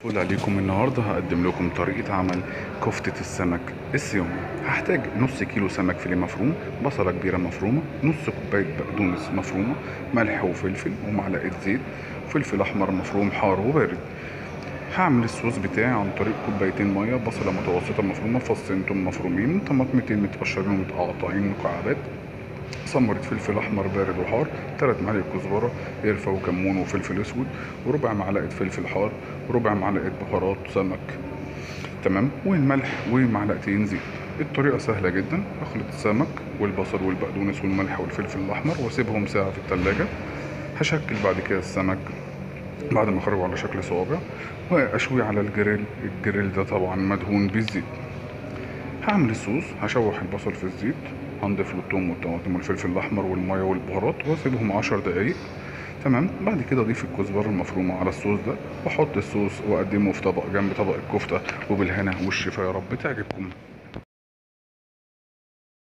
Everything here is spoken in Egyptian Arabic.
قول عليكم النهاردة هقدم لكم طريقة عمل كفتة السمك السيومي هحتاج نص كيلو سمك فيليه مفروم بصلة كبيرة مفرومة نص كوباية بقدونس مفرومة ملح وفلفل ومعلقة زيت فلفل أحمر مفروم حار وبارد هعمل الصوص بتاعي عن طريق كوبايتين مية بصلة متوسطة مفرومة فصين توم مفرومين طماطمتين متقشرين ومتقطعين مكعبات ثمرة فلفل أحمر بارد وحار تلات معالق كزبرة قرفة وكمون وفلفل أسود وربع معلقة فلفل حار وربع معلقة بهارات سمك تمام والملح ومعلقتين زيت الطريقة سهلة جدا أخلط السمك والبصل والبقدونس والملح والفلفل الأحمر وأسيبهم ساعة في التلاجة هشكل بعد كده السمك بعد ما اخرجه على شكل صوابع واشويه على الجريل الجريل ده طبعا مدهون بالزيت هعمل الصوص هشوح البصل في الزيت هنضيف له الثوم والطماطم والفلفل الاحمر والميه والبهارات واسيبهم عشر دقايق تمام بعد كده اضيف الكزبره المفرومه على الصوص ده واحط الصوص واقدمه في طبق جنب طبق الكفته وبالهنا والشفا يا رب تعجبكم